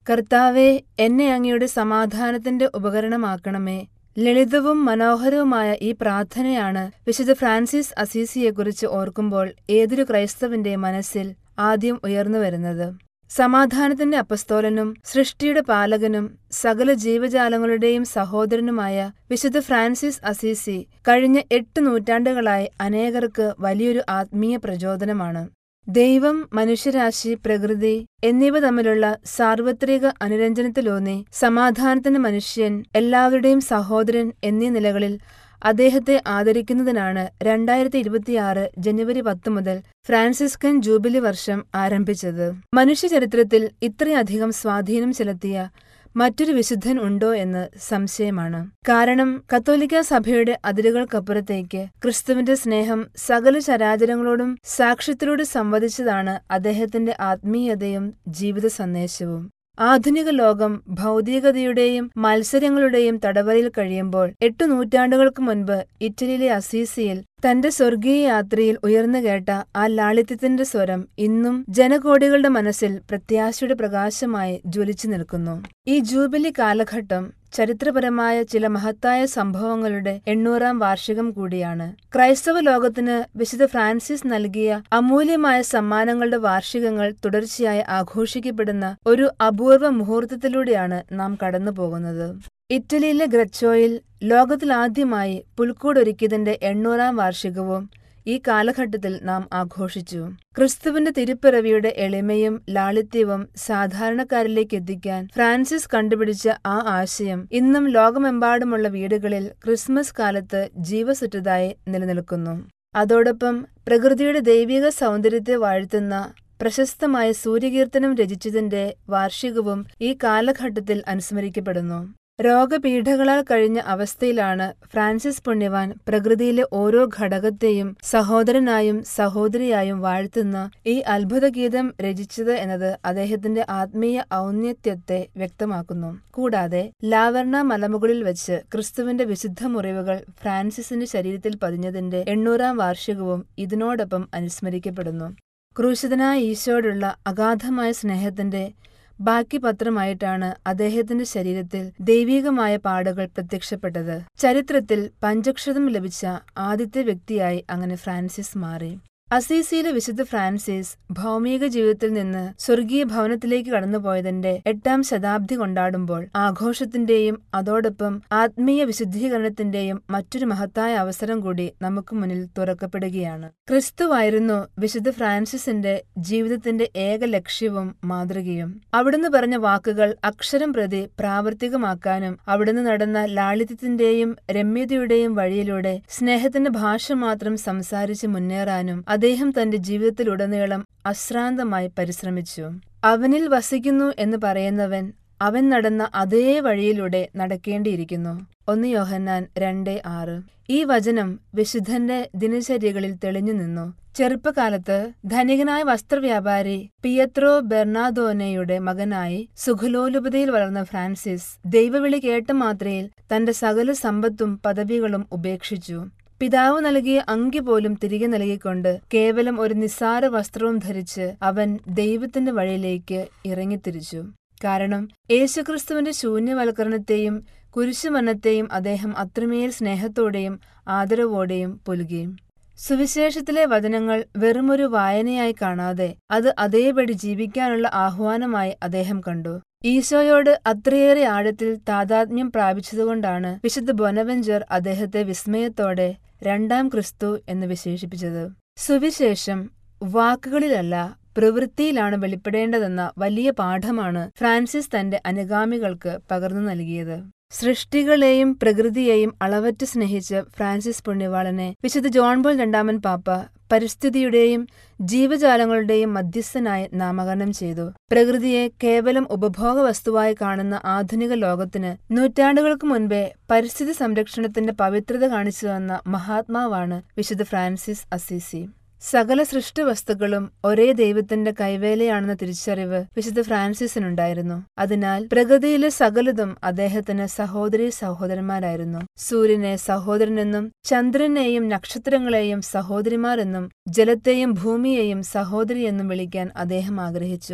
കർത്താവെ എന്നെ അങ്ങയുടെ സമാധാനത്തിന്റെ ഉപകരണമാക്കണമേ ലളിതവും മനോഹരവുമായ ഈ പ്രാർത്ഥനയാണ് വിശുദ്ധ ഫ്രാൻസിസ് അസീസിയെക്കുറിച്ച് ഓർക്കുമ്പോൾ ഏതൊരു ക്രൈസ്തവന്റെ മനസ്സിൽ ആദ്യം ഉയർന്നു വരുന്നത് സമാധാനത്തിന്റെ അപ്പസ്തോലനും സൃഷ്ടിയുടെ പാലകനും സകല ജീവജാലങ്ങളുടെയും സഹോദരനുമായ വിശുദ്ധ ഫ്രാൻസിസ് അസീസി കഴിഞ്ഞ എട്ട് നൂറ്റാണ്ടുകളായി അനേകർക്ക് വലിയൊരു ആത്മീയ പ്രചോദനമാണ് ദൈവം മനുഷ്യരാശി പ്രകൃതി എന്നിവ തമ്മിലുള്ള സാർവത്രിക അനുരഞ്ജനത്തിലൂന്നി സമാധാനത്തിന് മനുഷ്യൻ എല്ലാവരുടെയും സഹോദരൻ എന്നീ നിലകളിൽ അദ്ദേഹത്തെ ആദരിക്കുന്നതിനാണ് രണ്ടായിരത്തി ഇരുപത്തിയാറ് ജനുവരി പത്ത് മുതൽ ഫ്രാൻസിസ്കൻ ജൂബിലി വർഷം ആരംഭിച്ചത് മനുഷ്യചരിത്രത്തിൽ ഇത്രയധികം സ്വാധീനം ചെലുത്തിയ മറ്റൊരു വിശുദ്ധൻ ഉണ്ടോ എന്ന് സംശയമാണ് കാരണം കത്തോലിക്ക സഭയുടെ അതിരുകൾക്കപ്പുറത്തേക്ക് ക്രിസ്തുവിന്റെ സ്നേഹം സകല ചരാചരങ്ങളോടും സാക്ഷ്യത്തിലൂടെ സംവദിച്ചതാണ് അദ്ദേഹത്തിന്റെ ആത്മീയതയും ജീവിത സന്ദേശവും ആധുനിക ലോകം ഭൗതികതയുടെയും മത്സരങ്ങളുടെയും തടവറയിൽ കഴിയുമ്പോൾ എട്ടു നൂറ്റാണ്ടുകൾക്ക് മുൻപ് ഇറ്റലിയിലെ അസീസിയിൽ തന്റെ സ്വർഗീയ യാത്രയിൽ ഉയർന്നു കേട്ട ആ ലാളിത്യത്തിന്റെ സ്വരം ഇന്നും ജനകോടികളുടെ മനസ്സിൽ പ്രത്യാശയുടെ പ്രകാശമായി ജ്വലിച്ചു നിൽക്കുന്നു ഈ ജൂബിലി കാലഘട്ടം ചരിത്രപരമായ ചില മഹത്തായ സംഭവങ്ങളുടെ എണ്ണൂറാം വാർഷികം കൂടിയാണ് ക്രൈസ്തവ ലോകത്തിന് വിശുദ്ധ ഫ്രാൻസിസ് നൽകിയ അമൂല്യമായ സമ്മാനങ്ങളുടെ വാർഷികങ്ങൾ തുടർച്ചയായി ആഘോഷിക്കപ്പെടുന്ന ഒരു അപൂർവ മുഹൂർത്തത്തിലൂടെയാണ് നാം കടന്നുപോകുന്നത് ഇറ്റലിയിലെ ഗ്രച്ചോയിൽ ലോകത്തിലാദ്യമായി പുൽക്കൂടൊരുക്കിയതിന്റെ എണ്ണൂറാം വാർഷികവും ഈ കാലഘട്ടത്തിൽ നാം ആഘോഷിച്ചു ക്രിസ്തുവിന്റെ തിരുപ്പിറവിയുടെ എളിമയും ലാളിത്യവും സാധാരണക്കാരിലേക്ക് എത്തിക്കാൻ ഫ്രാൻസിസ് കണ്ടുപിടിച്ച ആ ആശയം ഇന്നും ലോകമെമ്പാടുമുള്ള വീടുകളിൽ ക്രിസ്മസ് കാലത്ത് ജീവസുറ്റതായി നിലനിൽക്കുന്നു അതോടൊപ്പം പ്രകൃതിയുടെ ദൈവിക സൗന്ദര്യത്തെ വാഴ്ത്തുന്ന പ്രശസ്തമായ സൂര്യകീർത്തനം രചിച്ചതിന്റെ വാർഷികവും ഈ കാലഘട്ടത്തിൽ അനുസ്മരിക്കപ്പെടുന്നു രോഗപീഠകളാൽ കഴിഞ്ഞ അവസ്ഥയിലാണ് ഫ്രാൻസിസ് പുണ്യവാൻ പ്രകൃതിയിലെ ഓരോ ഘടകത്തെയും സഹോദരനായും സഹോദരിയായും വാഴ്ത്തുന്ന ഈ അത്ഭുതഗീതം രചിച്ചത് എന്നത് അദ്ദേഹത്തിന്റെ ആത്മീയ ഔന്നത്യത്തെ വ്യക്തമാക്കുന്നു കൂടാതെ ലാവർണ മലമുകളിൽ വെച്ച് ക്രിസ്തുവിന്റെ വിശുദ്ധ മുറിവുകൾ ഫ്രാൻസിസിന്റെ ശരീരത്തിൽ പതിഞ്ഞതിന്റെ എണ്ണൂറാം വാർഷികവും ഇതിനോടൊപ്പം അനുസ്മരിക്കപ്പെടുന്നു ക്രൂശിതനായ ഈശോയോടുള്ള അഗാധമായ സ്നേഹത്തിന്റെ ബാക്കി പത്രമായിട്ടാണ് അദ്ദേഹത്തിന്റെ ശരീരത്തിൽ ദൈവീകമായ പാടുകൾ പ്രത്യക്ഷപ്പെട്ടത് ചരിത്രത്തിൽ പഞ്ചക്ഷതം ലഭിച്ച ആദ്യത്തെ വ്യക്തിയായി അങ്ങനെ ഫ്രാൻസിസ് മാറി അസീസിയിലെ വിശുദ്ധ ഫ്രാൻസിസ് ഭൗമിക ജീവിതത്തിൽ നിന്ന് സ്വർഗീയ ഭവനത്തിലേക്ക് കടന്നുപോയതിന്റെ എട്ടാം ശതാബ്ദി കൊണ്ടാടുമ്പോൾ ആഘോഷത്തിന്റെയും അതോടൊപ്പം ആത്മീയ വിശുദ്ധീകരണത്തിന്റെയും മറ്റൊരു മഹത്തായ അവസരം കൂടി നമുക്ക് മുന്നിൽ തുറക്കപ്പെടുകയാണ് ക്രിസ്തുവായിരുന്നു വിശുദ്ധ ഫ്രാൻസിസിന്റെ ജീവിതത്തിന്റെ ഏക ലക്ഷ്യവും മാതൃകയും അവിടുന്ന് പറഞ്ഞ വാക്കുകൾ അക്ഷരം പ്രതി പ്രാവർത്തികമാക്കാനും അവിടുന്ന് നടന്ന ലാളിത്യത്തിന്റെയും രമ്യതയുടെയും വഴിയിലൂടെ സ്നേഹത്തിന്റെ ഭാഷ മാത്രം സംസാരിച്ച് മുന്നേറാനും അദ്ദേഹം തന്റെ ജീവിതത്തിലുടനീളം അശ്രാന്തമായി പരിശ്രമിച്ചു അവനിൽ വസിക്കുന്നു എന്ന് പറയുന്നവൻ അവൻ നടന്ന അതേ വഴിയിലൂടെ നടക്കേണ്ടിയിരിക്കുന്നു ഒന്ന് യോഹന്നാൻ രണ്ട് ആറ് ഈ വചനം വിശുദ്ധന്റെ ദിനചര്യകളിൽ തെളിഞ്ഞു നിന്നു ചെറുപ്പകാലത്ത് ധനികനായ വസ്ത്രവ്യാപാരി പിയത്രോ ബെർണാദോനയുടെ മകനായി സുഖലോലുപതയിൽ വളർന്ന ഫ്രാൻസിസ് ദൈവവിളി കേട്ട മാത്രയിൽ തന്റെ സകല സമ്പത്തും പദവികളും ഉപേക്ഷിച്ചു പിതാവ് നൽകിയ അങ്കി പോലും തിരികെ നൽകിക്കൊണ്ട് കേവലം ഒരു നിസ്സാര വസ്ത്രവും ധരിച്ച് അവൻ ദൈവത്തിന്റെ വഴിയിലേക്ക് ഇറങ്ങിത്തിരിച്ചു കാരണം യേശുക്രിസ്തുവിന്റെ ശൂന്യവൽക്കരണത്തെയും കുരിശുമരണത്തെയും അദ്ദേഹം അത്രമേൽ സ്നേഹത്തോടെയും ആദരവോടെയും പുലുകി സുവിശേഷത്തിലെ വചനങ്ങൾ വെറുമൊരു വായനയായി കാണാതെ അത് അതേപടി ജീവിക്കാനുള്ള ആഹ്വാനമായി അദ്ദേഹം കണ്ടു ഈശോയോട് അത്രയേറെ ആഴത്തിൽ താതാത്മ്യം പ്രാപിച്ചതുകൊണ്ടാണ് വിശുദ്ധ ബൊനവെഞ്ചർ അദ്ദേഹത്തെ വിസ്മയത്തോടെ രണ്ടാം ക്രിസ്തു എന്ന് വിശേഷിപ്പിച്ചത് സുവിശേഷം വാക്കുകളിലല്ല പ്രവൃത്തിയിലാണ് വെളിപ്പെടേണ്ടതെന്ന വലിയ പാഠമാണ് ഫ്രാൻസിസ് തന്റെ അനുഗാമികൾക്ക് പകർന്നു നൽകിയത് സൃഷ്ടികളെയും പ്രകൃതിയെയും അളവറ്റ് സ്നേഹിച്ച ഫ്രാൻസിസ് പുണ്യവാളനെ വിശുദ്ധ ജോൺ പോൾ രണ്ടാമൻ പാപ്പ പരിസ്ഥിതിയുടെയും ജീവജാലങ്ങളുടെയും മധ്യസ്ഥനായി നാമകരണം ചെയ്തു പ്രകൃതിയെ കേവലം ഉപഭോഗ വസ്തുവായി കാണുന്ന ആധുനിക ലോകത്തിന് നൂറ്റാണ്ടുകൾക്ക് മുൻപേ പരിസ്ഥിതി സംരക്ഷണത്തിന്റെ പവിത്രത കാണിച്ചു തന്ന മഹാത്മാവാണ് വിശുദ്ധ ഫ്രാൻസിസ് അസീസി സകല സൃഷ്ടവസ്തുക്കളും ഒരേ ദൈവത്തിന്റെ കൈവേലയാണെന്ന തിരിച്ചറിവ് വിശുദ്ധ ഫ്രാൻസിസിനുണ്ടായിരുന്നു അതിനാൽ പ്രകൃതിയിലെ സകലതും അദ്ദേഹത്തിന് സഹോദരി സഹോദരന്മാരായിരുന്നു സൂര്യനെ സഹോദരനെന്നും ചന്ദ്രനെയും നക്ഷത്രങ്ങളെയും സഹോദരിമാരെന്നും ജലത്തെയും ഭൂമിയെയും സഹോദരി എന്നും വിളിക്കാൻ അദ്ദേഹം ആഗ്രഹിച്ചു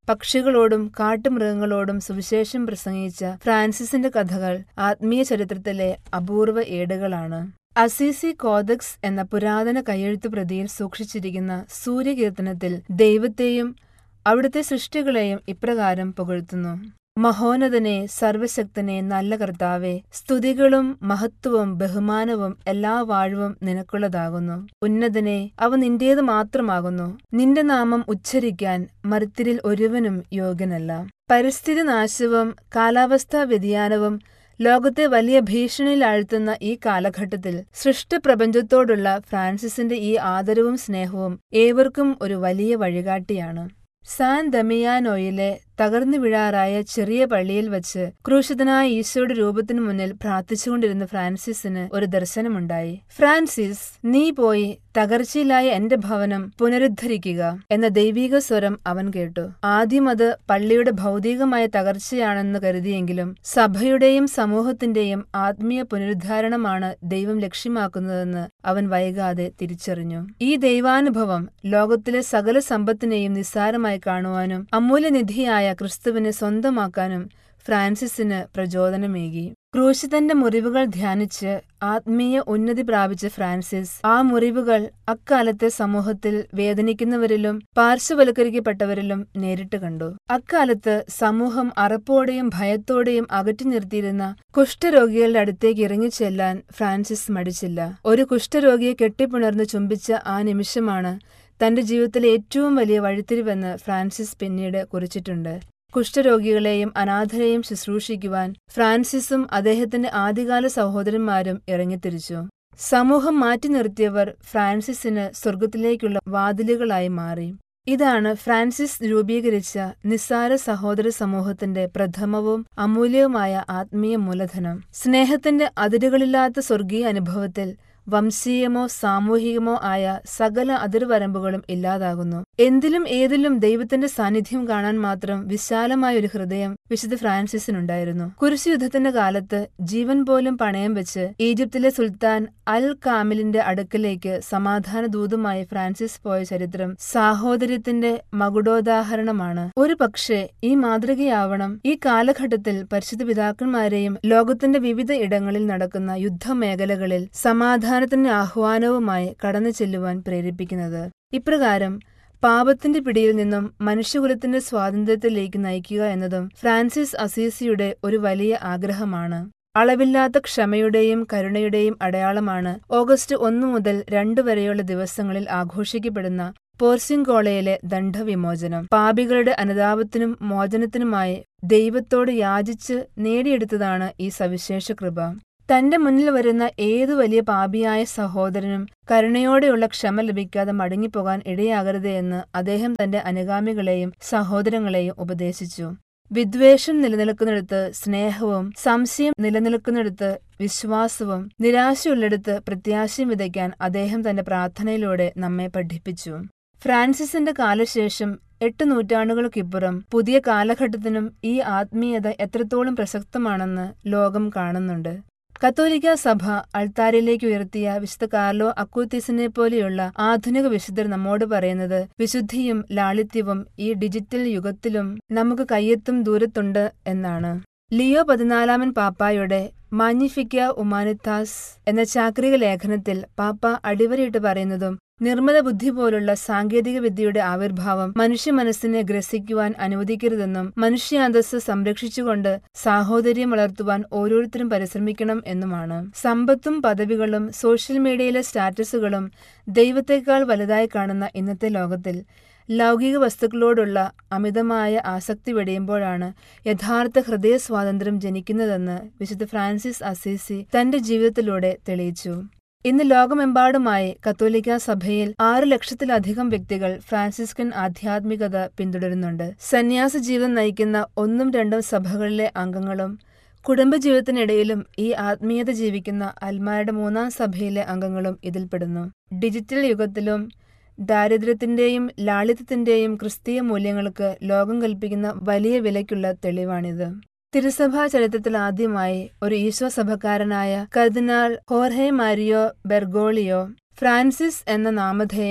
പക്ഷികളോടും കാട്ടുമൃഗങ്ങളോടും സുവിശേഷം പ്രസംഗിച്ച ഫ്രാൻസിസിന്റെ കഥകൾ ആത്മീയ ചരിത്രത്തിലെ അപൂർവ ഏടുകളാണ് അസീസി കോദക്സ് എന്ന പുരാതന കയ്യെഴുത്തു പ്രതിയിൽ സൂക്ഷിച്ചിരിക്കുന്ന സൂര്യകീർത്തനത്തിൽ ദൈവത്തെയും അവിടുത്തെ സൃഷ്ടികളെയും ഇപ്രകാരം പുകഴ്ത്തുന്നു മഹോന്നതനെ സർവശക്തനെ നല്ല കർത്താവെ സ്തുതികളും മഹത്വവും ബഹുമാനവും എല്ലാ വാഴ്വും നിനക്കുള്ളതാകുന്നു ഉന്നതനെ അവ നിന്റേത് മാത്രമാകുന്നു നിന്റെ നാമം ഉച്ചരിക്കാൻ മർത്തിരിൽ ഒരുവനും യോഗ്യനല്ല പരിസ്ഥിതി നാശവും കാലാവസ്ഥാ വ്യതിയാനവും ലോകത്തെ വലിയ ഭീഷണിയിൽ ആഴ്ത്തുന്ന ഈ കാലഘട്ടത്തിൽ സൃഷ്ടപ്രപഞ്ചത്തോടുള്ള ഫ്രാൻസിസിന്റെ ഈ ആദരവും സ്നേഹവും ഏവർക്കും ഒരു വലിയ വഴികാട്ടിയാണ് സാൻ ദമിയാനോയിലെ തകർന്നു വീഴാറായ ചെറിയ പള്ളിയിൽ വച്ച് ക്രൂശിതനായ ഈശോയുടെ രൂപത്തിനു മുന്നിൽ പ്രാർത്ഥിച്ചുകൊണ്ടിരുന്ന ഫ്രാൻസിസിന് ഒരു ദർശനമുണ്ടായി ഫ്രാൻസിസ് നീ പോയി തകർച്ചയിലായ എന്റെ ഭവനം പുനരുദ്ധരിക്കുക എന്ന ദൈവീക സ്വരം അവൻ കേട്ടു ആദ്യം അത് പള്ളിയുടെ ഭൗതികമായ തകർച്ചയാണെന്ന് കരുതിയെങ്കിലും സഭയുടെയും സമൂഹത്തിന്റെയും ആത്മീയ പുനരുദ്ധാരണമാണ് ദൈവം ലക്ഷ്യമാക്കുന്നതെന്ന് അവൻ വൈകാതെ തിരിച്ചറിഞ്ഞു ഈ ദൈവാനുഭവം ലോകത്തിലെ സകല സമ്പത്തിനെയും നിസ്സാരമായി കാണുവാനും അമൂല്യനിധിയായ ക്രിസ്തുവിനെ സ്വന്തമാക്കാനും ഫ്രാൻസിസിന് പ്രചോദനമേകി ക്രൂശിതന്റെ മുറിവുകൾ ധ്യാനിച്ച് ആത്മീയ ഉന്നതി പ്രാപിച്ച ഫ്രാൻസിസ് ആ മുറിവുകൾ അക്കാലത്തെ സമൂഹത്തിൽ വേദനിക്കുന്നവരിലും പാർശ്വവൽക്കരിക്കപ്പെട്ടവരിലും നേരിട്ട് കണ്ടു അക്കാലത്ത് സമൂഹം അറപ്പോടെയും ഭയത്തോടെയും അകറ്റി നിർത്തിയിരുന്ന കുഷ്ഠരോഗികളുടെ അടുത്തേക്ക് ഇറങ്ങിച്ചെല്ലാൻ ഫ്രാൻസിസ് മടിച്ചില്ല ഒരു കുഷ്ഠരോഗിയെ കെട്ടിപ്പുണർന്ന് ചുംബിച്ച ആ നിമിഷമാണ് തന്റെ ജീവിതത്തിലെ ഏറ്റവും വലിയ വഴിത്തിരിവെന്ന് ഫ്രാൻസിസ് പിന്നീട് കുറിച്ചിട്ടുണ്ട് കുഷ്ഠരോഗികളെയും അനാഥരെയും ശുശ്രൂഷിക്കുവാൻ ഫ്രാൻസിസും അദ്ദേഹത്തിന്റെ ആദ്യകാല സഹോദരന്മാരും ഇറങ്ങിത്തിരിച്ചു സമൂഹം മാറ്റി നിർത്തിയവർ ഫ്രാൻസിസിന് സ്വർഗത്തിലേക്കുള്ള വാതിലുകളായി മാറി ഇതാണ് ഫ്രാൻസിസ് രൂപീകരിച്ച നിസ്സാര സഹോദര സമൂഹത്തിന്റെ പ്രഥമവും അമൂല്യവുമായ ആത്മീയ മൂലധനം സ്നേഹത്തിന്റെ അതിരുകളില്ലാത്ത സ്വർഗീയ അനുഭവത്തിൽ വംശീയമോ സാമൂഹികമോ ആയ സകല അതിർവരമ്പുകളും ഇല്ലാതാകുന്നു എന്തിലും ഏതിലും ദൈവത്തിന്റെ സാന്നിധ്യം കാണാൻ മാത്രം വിശാലമായ ഒരു ഹൃദയം വിശുദ്ധ ഫ്രാൻസിസിനുണ്ടായിരുന്നു കുരിശുയുദ്ധത്തിന്റെ കാലത്ത് ജീവൻ പോലും പണയം വെച്ച് ഈജിപ്തിലെ സുൽത്താൻ അൽ കാമിലിന്റെ അടുക്കലേക്ക് സമാധാന ദൂതുമായി ഫ്രാൻസിസ് പോയ ചരിത്രം സാഹോദര്യത്തിന്റെ മകുടോദാഹരണമാണ് ഒരു പക്ഷേ ഈ മാതൃകയാവണം ഈ കാലഘട്ടത്തിൽ പരിശുദ്ധ പിതാക്കന്മാരെയും ലോകത്തിന്റെ വിവിധ ഇടങ്ങളിൽ നടക്കുന്ന യുദ്ധമേഖലകളിൽ സമാധാനത്തിന്റെ ആഹ്വാനവുമായി കടന്നു ചെല്ലുവാൻ പ്രേരിപ്പിക്കുന്നത് ഇപ്രകാരം പാപത്തിന്റെ പിടിയിൽ നിന്നും മനുഷ്യകുലത്തിന്റെ സ്വാതന്ത്ര്യത്തിലേക്ക് നയിക്കുക എന്നതും ഫ്രാൻസിസ് അസീസിയുടെ ഒരു വലിയ ആഗ്രഹമാണ് അളവില്ലാത്ത ക്ഷമയുടെയും കരുണയുടെയും അടയാളമാണ് ഓഗസ്റ്റ് ഒന്നു മുതൽ രണ്ടു വരെയുള്ള ദിവസങ്ങളിൽ ആഘോഷിക്കപ്പെടുന്ന പോർസിംഗോളയിലെ ദണ്ഡവിമോചനം പാപികളുടെ അനുതാപത്തിനും മോചനത്തിനുമായി ദൈവത്തോട് യാചിച്ച് നേടിയെടുത്തതാണ് ഈ സവിശേഷ കൃപ തന്റെ മുന്നിൽ വരുന്ന ഏതു വലിയ പാപിയായ സഹോദരനും കരുണയോടെയുള്ള ക്ഷമ ലഭിക്കാതെ മടങ്ങിപ്പോകാൻ ഇടയാകരുതേ എന്ന് അദ്ദേഹം തന്റെ അനുഗാമികളെയും സഹോദരങ്ങളെയും ഉപദേശിച്ചു വിദ്വേഷം നിലനിൽക്കുന്നിടത്ത് സ്നേഹവും സംശയം നിലനിൽക്കുന്നിടത്ത് വിശ്വാസവും നിരാശയുള്ളിടത്ത് പ്രത്യാശയും വിതയ്ക്കാൻ അദ്ദേഹം തന്റെ പ്രാർത്ഥനയിലൂടെ നമ്മെ പഠിപ്പിച്ചു ഫ്രാൻസിസിന്റെ കാലശേഷം എട്ട് നൂറ്റാണ്ടുകൾക്കിപ്പുറം പുതിയ കാലഘട്ടത്തിനും ഈ ആത്മീയത എത്രത്തോളം പ്രസക്തമാണെന്ന് ലോകം കാണുന്നുണ്ട് കത്തോലിക്ക സഭ അൾത്താരയിലേക്ക് ഉയർത്തിയ വിശുദ്ധ കാർലോ അക്കൂത്തീസിനെ പോലെയുള്ള ആധുനിക വിശുദ്ധർ നമ്മോട് പറയുന്നത് വിശുദ്ധിയും ലാളിത്യവും ഈ ഡിജിറ്റൽ യുഗത്തിലും നമുക്ക് കയ്യെത്തും ദൂരത്തുണ്ട് എന്നാണ് ലിയോ പതിനാലാമൻ പാപ്പായുടെ മാഞ്ഞിഫിക്ക ഉമാനിത്താസ് എന്ന ചാക്രിക ലേഖനത്തിൽ പാപ്പ അടിവരയിട്ട് പറയുന്നതും നിർമ്മല ബുദ്ധി പോലുള്ള സാങ്കേതിക വിദ്യയുടെ ആവിർഭാവം മനുഷ്യ മനസ്സിനെ ഗ്രസിക്കുവാൻ അനുവദിക്കരുതെന്നും മനുഷ്യാന്തസ് സംരക്ഷിച്ചുകൊണ്ട് സാഹോദര്യം വളർത്തുവാൻ ഓരോരുത്തരും പരിശ്രമിക്കണം എന്നുമാണ് സമ്പത്തും പദവികളും സോഷ്യൽ മീഡിയയിലെ സ്റ്റാറ്റസുകളും ദൈവത്തെക്കാൾ വലുതായി കാണുന്ന ഇന്നത്തെ ലോകത്തിൽ ലൗകിക വസ്തുക്കളോടുള്ള അമിതമായ ആസക്തി വെടിയുമ്പോഴാണ് യഥാർത്ഥ ഹൃദയ സ്വാതന്ത്ര്യം ജനിക്കുന്നതെന്ന് വിശുദ്ധ ഫ്രാൻസിസ് അസീസി തന്റെ ജീവിതത്തിലൂടെ തെളിയിച്ചു ഇന്ന് ലോകമെമ്പാടുമായി കത്തോലിക്ക സഭയിൽ ആറ് ലക്ഷത്തിലധികം വ്യക്തികൾ ഫ്രാൻസിസ്കൻ ആധ്യാത്മികത പിന്തുടരുന്നുണ്ട് സന്യാസ ജീവിതം നയിക്കുന്ന ഒന്നും രണ്ടും സഭകളിലെ അംഗങ്ങളും കുടുംബജീവിതത്തിനിടയിലും ഈ ആത്മീയത ജീവിക്കുന്ന അൽമാരുടെ മൂന്നാം സഭയിലെ അംഗങ്ങളും ഇതിൽപ്പെടുന്നു ഡിജിറ്റൽ യുഗത്തിലും ദാരിദ്ര്യത്തിന്റെയും ലാളിത്യത്തിന്റെയും ക്രിസ്തീയ മൂല്യങ്ങൾക്ക് ലോകം കൽപ്പിക്കുന്ന വലിയ വിലയ്ക്കുള്ള തെളിവാണിത് തിരുസഭാ ചരിത്രത്തിൽ ആദ്യമായി ഒരു ഈശോ സഭക്കാരനായ കർദിനാൾ ഹോർഹെ മാരിയോ ബെർഗോളിയോ ഫ്രാൻസിസ് എന്ന നാമധേയം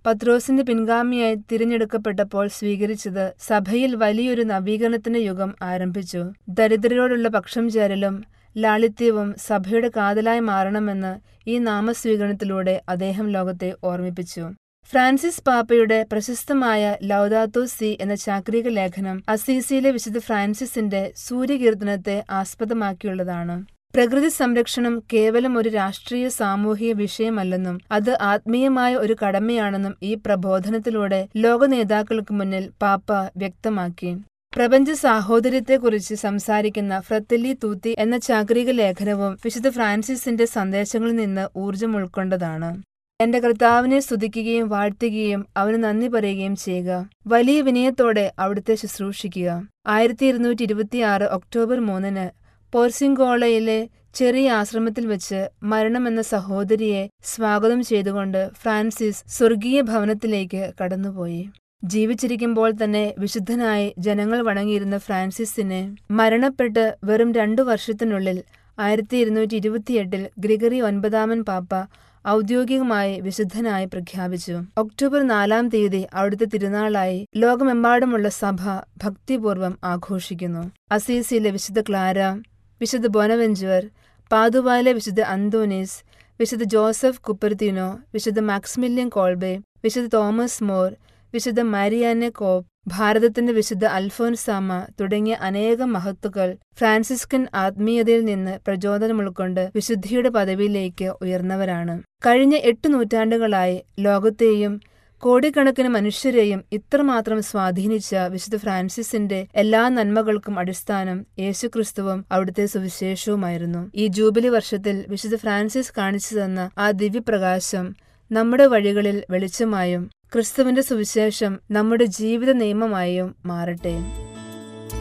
പത്രോസിന്റെ പിൻഗാമിയായി തിരഞ്ഞെടുക്കപ്പെട്ടപ്പോൾ സ്വീകരിച്ചത് സഭയിൽ വലിയൊരു നവീകരണത്തിന്റെ യുഗം ആരംഭിച്ചു ദരിദ്രരോടുള്ള പക്ഷം ചേരലും ലാളിത്യവും സഭയുടെ കാതലായി മാറണമെന്ന് ഈ നാമസ്വീകരണത്തിലൂടെ അദ്ദേഹം ലോകത്തെ ഓർമ്മിപ്പിച്ചു ഫ്രാൻസിസ് പാപ്പയുടെ പ്രശസ്തമായ ലൗദാത്തോ സി എന്ന ചാക്രിക ലേഖനം അസീസിയിലെ വിശുദ്ധ ഫ്രാൻസിസിന്റെ സൂര്യകീർത്തനത്തെ ആസ്പദമാക്കിയുള്ളതാണ് പ്രകൃതി സംരക്ഷണം കേവലം ഒരു രാഷ്ട്രീയ സാമൂഹിക വിഷയമല്ലെന്നും അത് ആത്മീയമായ ഒരു കടമയാണെന്നും ഈ പ്രബോധനത്തിലൂടെ ലോക നേതാക്കൾക്ക് മുന്നിൽ പാപ്പ വ്യക്തമാക്കി പ്രപഞ്ച സാഹോദര്യത്തെക്കുറിച്ച് സംസാരിക്കുന്ന ഫ്രത്തല്ലി തൂത്തി എന്ന ചാക്രിക ലേഖനവും വിശുദ്ധ ഫ്രാൻസിസിന്റെ സന്ദേശങ്ങളിൽ നിന്ന് ഊർജം ഉൾക്കൊണ്ടതാണ് എന്റെ കർത്താവിനെ സ്തുതിക്കുകയും വാഴ്ത്തുകയും അവന് നന്ദി പറയുകയും ചെയ്യുക വലിയ വിനയത്തോടെ അവിടുത്തെ ശുശ്രൂഷിക്കുക ആയിരത്തി ഇരുന്നൂറ്റി ഇരുപത്തിയാറ് ഒക്ടോബർ മൂന്നിന് പോർസിംഗോളയിലെ ചെറിയ ആശ്രമത്തിൽ വെച്ച് മരണമെന്ന സഹോദരിയെ സ്വാഗതം ചെയ്തുകൊണ്ട് ഫ്രാൻസിസ് സ്വർഗീയ ഭവനത്തിലേക്ക് കടന്നുപോയി ജീവിച്ചിരിക്കുമ്പോൾ തന്നെ വിശുദ്ധനായി ജനങ്ങൾ വണങ്ങിയിരുന്ന ഫ്രാൻസിസിനെ മരണപ്പെട്ട് വെറും രണ്ടു വർഷത്തിനുള്ളിൽ ആയിരത്തി ഇരുന്നൂറ്റി ഇരുപത്തിയെട്ടിൽ ഗ്രിഗറി ഒൻപതാമൻ പാപ്പ ഔദ്യോഗികമായി വിശുദ്ധനായി പ്രഖ്യാപിച്ചു ഒക്ടോബർ നാലാം തീയതി അവിടുത്തെ തിരുനാളായി ലോകമെമ്പാടുമുള്ള സഭ ഭക്തിപൂർവ്വം ആഘോഷിക്കുന്നു അസീസിയിലെ വിശുദ്ധ ക്ലാര വിശുദ്ധ ബൊനവെഞ്ചുവർ പാതുവായിലെ വിശുദ്ധ അന്തോനീസ് വിശുദ്ധ ജോസഫ് കുപ്പർത്തിനോ വിശുദ്ധ മാക്സിമില്യൻ കോൾബെ വിശുദ്ധ തോമസ് മോർ വിശുദ്ധ മാരിയാനെ കോപ്പ് ഭാരതത്തിന്റെ വിശുദ്ധ അൽഫോൻസാമ തുടങ്ങിയ അനേകം മഹത്തുക്കൾ ഫ്രാൻസിസ്കൻ ആത്മീയതയിൽ നിന്ന് പ്രചോദനം ഉൾക്കൊണ്ട് വിശുദ്ധിയുടെ പദവിയിലേക്ക് ഉയർന്നവരാണ് കഴിഞ്ഞ എട്ട് നൂറ്റാണ്ടുകളായി ലോകത്തെയും കോടിക്കണക്കിന് മനുഷ്യരെയും ഇത്രമാത്രം സ്വാധീനിച്ച വിശുദ്ധ ഫ്രാൻസിസിന്റെ എല്ലാ നന്മകൾക്കും അടിസ്ഥാനം യേശുക്രിസ്തുവും അവിടുത്തെ സുവിശേഷവുമായിരുന്നു ഈ ജൂബിലി വർഷത്തിൽ വിശുദ്ധ ഫ്രാൻസിസ് കാണിച്ചു തന്ന ആ ദിവ്യപ്രകാശം നമ്മുടെ വഴികളിൽ വെളിച്ചമായും ക്രിസ്തുവിന്റെ സുവിശേഷം നമ്മുടെ ജീവിത നിയമമായും മാറട്ടെ